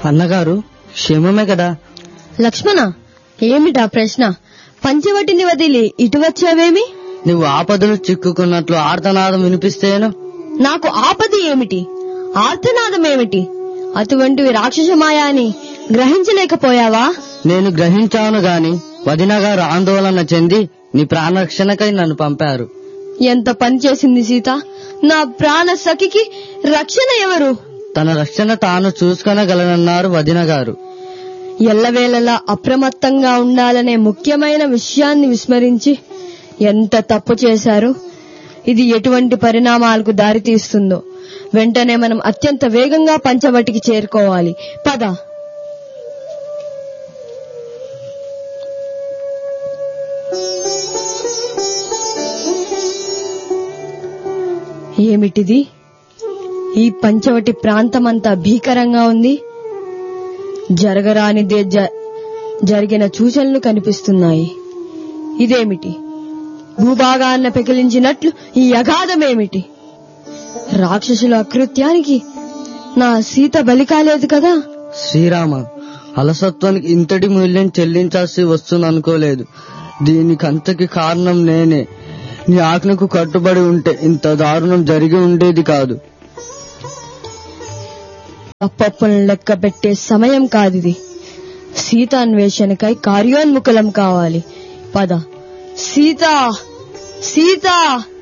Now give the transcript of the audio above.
అన్నగారు క్షేమమే కదా లక్ష్మణ ఏమిటా ప్రశ్న పంచవటిని వదిలి ఇటు వచ్చావేమి నువ్వు ఆపదలు చిక్కుకున్నట్లు ఆర్తనాదం వినిపిస్తేను నాకు ఆపద ఏమిటి ఆర్తనాదం ఏమిటి అటువంటివి రాక్షస మాయా అని గ్రహించలేకపోయావా నేను గ్రహించాను గాని వదిన గారు ఆందోళన చెంది నీ ప్రాణరక్షణకై నన్ను పంపారు ఎంత పని చేసింది సీత నా ప్రాణ సఖికి రక్షణ ఎవరు తన రక్షణ తాను చూసుకొనగలనన్నారు వదిన గారు ఎల్లవేళలా అప్రమత్తంగా ఉండాలనే ముఖ్యమైన విషయాన్ని విస్మరించి ఎంత తప్పు చేశారు ఇది ఎటువంటి పరిణామాలకు దారితీస్తుందో వెంటనే మనం అత్యంత వేగంగా పంచవటికి చేరుకోవాలి పద ఏమిటిది ఈ పంచవటి ప్రాంతమంతా భీకరంగా ఉంది జరగరానిదే జ- జరిగిన సూచనలు కనిపిస్తున్నాయి ఇదేమిటి భూభాగాన్న పెకిలించినట్లు ఈ అగాధమేమిటి రాక్షసుల అకృత్యానికి నా సీత బలి కాలేదు కదా శ్రీరామ అలసత్వానికి ఇంతటి మూల్యం చెల్లించాల్సి వస్తుందనుకోలేదు దీనికంతకి కారణం నేనే నీ ఆజ్ఞకు కట్టుబడి ఉంటే ఇంత దారుణం జరిగి ఉండేది కాదు అప్పప్పులను లెక్క పెట్టే సమయం కాదిది సీతాన్వేషణకై కార్యోన్ముఖలం కావాలి పద సీత సీత